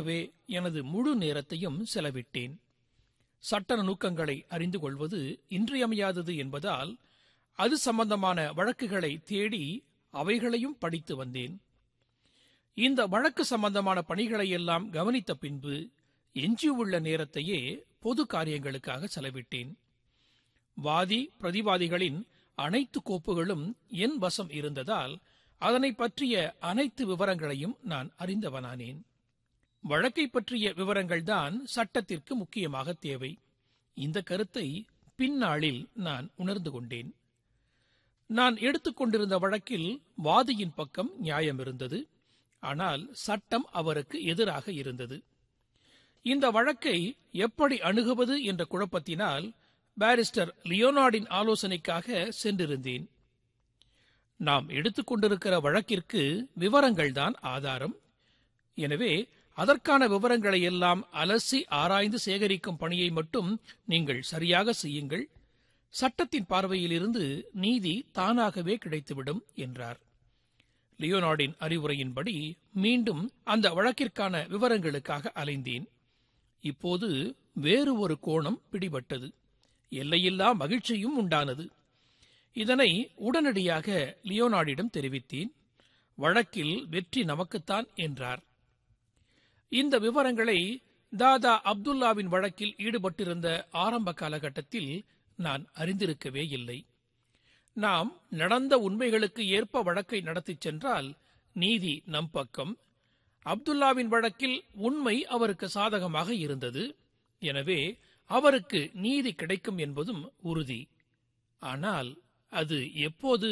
இதற்காகவே எனது முழு நேரத்தையும் செலவிட்டேன் சட்ட நுணுக்கங்களை அறிந்து கொள்வது இன்றியமையாதது என்பதால் அது சம்பந்தமான வழக்குகளை தேடி அவைகளையும் படித்து வந்தேன் இந்த வழக்கு சம்பந்தமான பணிகளை எல்லாம் கவனித்த பின்பு எஞ்சியுள்ள நேரத்தையே பொது காரியங்களுக்காக செலவிட்டேன் வாதி பிரதிவாதிகளின் அனைத்து கோப்புகளும் என் வசம் இருந்ததால் அதனை பற்றிய அனைத்து விவரங்களையும் நான் அறிந்தவனானேன் வழக்கை பற்றிய விவரங்கள்தான் சட்டத்திற்கு முக்கியமாக தேவை இந்த கருத்தை பின்னாளில் நான் உணர்ந்து கொண்டேன் நான் எடுத்துக்கொண்டிருந்த வழக்கில் வாதியின் பக்கம் நியாயம் இருந்தது ஆனால் சட்டம் அவருக்கு எதிராக இருந்தது இந்த வழக்கை எப்படி அணுகுவது என்ற குழப்பத்தினால் பாரிஸ்டர் லியோனார்டின் ஆலோசனைக்காக சென்றிருந்தேன் நாம் எடுத்துக்கொண்டிருக்கிற வழக்கிற்கு விவரங்கள்தான் ஆதாரம் எனவே அதற்கான விவரங்களை எல்லாம் அலசி ஆராய்ந்து சேகரிக்கும் பணியை மட்டும் நீங்கள் சரியாக செய்யுங்கள் சட்டத்தின் பார்வையிலிருந்து நீதி தானாகவே கிடைத்துவிடும் என்றார் லியோனார்டின் அறிவுரையின்படி மீண்டும் அந்த வழக்கிற்கான விவரங்களுக்காக அலைந்தேன் இப்போது வேறு ஒரு கோணம் பிடிபட்டது எல்லையில்லா மகிழ்ச்சியும் உண்டானது இதனை உடனடியாக லியோனார்டிடம் தெரிவித்தேன் வழக்கில் வெற்றி நமக்குத்தான் என்றார் இந்த விவரங்களை தாதா அப்துல்லாவின் வழக்கில் ஈடுபட்டிருந்த ஆரம்ப காலகட்டத்தில் நான் அறிந்திருக்கவே இல்லை நாம் நடந்த உண்மைகளுக்கு ஏற்ப வழக்கை நடத்திச் சென்றால் நீதி நம் பக்கம் அப்துல்லாவின் வழக்கில் உண்மை அவருக்கு சாதகமாக இருந்தது எனவே அவருக்கு நீதி கிடைக்கும் என்பதும் உறுதி ஆனால் அது எப்போது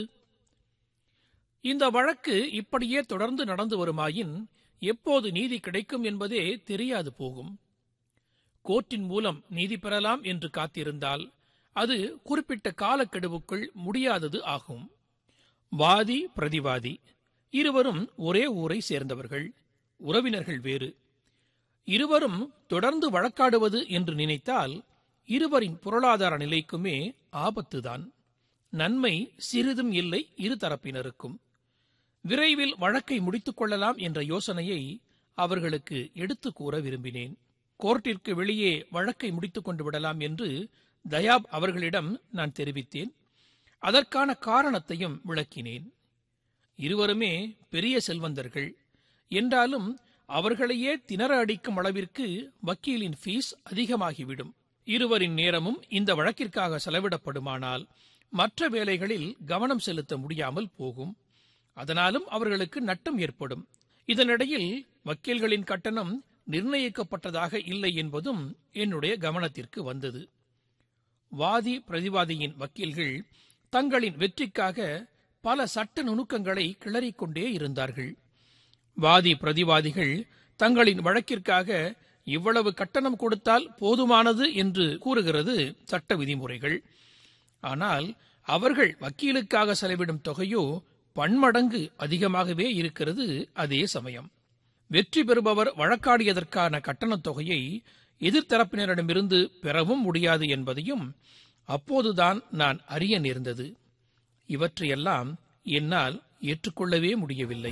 இந்த வழக்கு இப்படியே தொடர்ந்து நடந்து வருமாயின் எப்போது நீதி கிடைக்கும் என்பதே தெரியாது போகும் கோர்ட்டின் மூலம் நீதி பெறலாம் என்று காத்திருந்தால் அது குறிப்பிட்ட காலக்கெடுவுக்குள் முடியாதது ஆகும் வாதி பிரதிவாதி இருவரும் ஒரே ஊரை சேர்ந்தவர்கள் உறவினர்கள் வேறு இருவரும் தொடர்ந்து வழக்காடுவது என்று நினைத்தால் இருவரின் பொருளாதார நிலைக்குமே ஆபத்துதான் நன்மை சிறிதும் இல்லை இரு தரப்பினருக்கும் விரைவில் வழக்கை முடித்துக் கொள்ளலாம் என்ற யோசனையை அவர்களுக்கு எடுத்துக் கூற விரும்பினேன் கோர்ட்டிற்கு வெளியே வழக்கை முடித்துக் கொண்டு விடலாம் என்று தயாப் அவர்களிடம் நான் தெரிவித்தேன் அதற்கான காரணத்தையும் விளக்கினேன் இருவருமே பெரிய செல்வந்தர்கள் என்றாலும் அவர்களையே திணற அடிக்கும் அளவிற்கு வக்கீலின் ஃபீஸ் அதிகமாகிவிடும் இருவரின் நேரமும் இந்த வழக்கிற்காக செலவிடப்படுமானால் மற்ற வேலைகளில் கவனம் செலுத்த முடியாமல் போகும் அதனாலும் அவர்களுக்கு நட்டம் ஏற்படும் இதனிடையில் வக்கீல்களின் கட்டணம் நிர்ணயிக்கப்பட்டதாக இல்லை என்பதும் என்னுடைய கவனத்திற்கு வந்தது வாதி பிரதிவாதியின் வக்கீல்கள் தங்களின் வெற்றிக்காக பல சட்ட நுணுக்கங்களை கிளறிக்கொண்டே இருந்தார்கள் வாதி பிரதிவாதிகள் தங்களின் வழக்கிற்காக இவ்வளவு கட்டணம் கொடுத்தால் போதுமானது என்று கூறுகிறது சட்ட விதிமுறைகள் ஆனால் அவர்கள் வக்கீலுக்காக செலவிடும் தொகையோ பன்மடங்கு அதிகமாகவே இருக்கிறது அதே சமயம் வெற்றி பெறுபவர் வழக்காடியதற்கான கட்டணத் தொகையை எதிர்த்தரப்பினரிடமிருந்து பெறவும் முடியாது என்பதையும் அப்போதுதான் நான் அறிய நேர்ந்தது இவற்றையெல்லாம் என்னால் ஏற்றுக்கொள்ளவே முடியவில்லை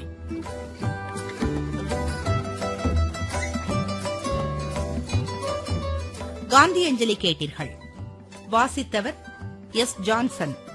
காந்தியஞ்சலி கேட்டீர்கள் வாசித்தவர் எஸ் ஜான்சன்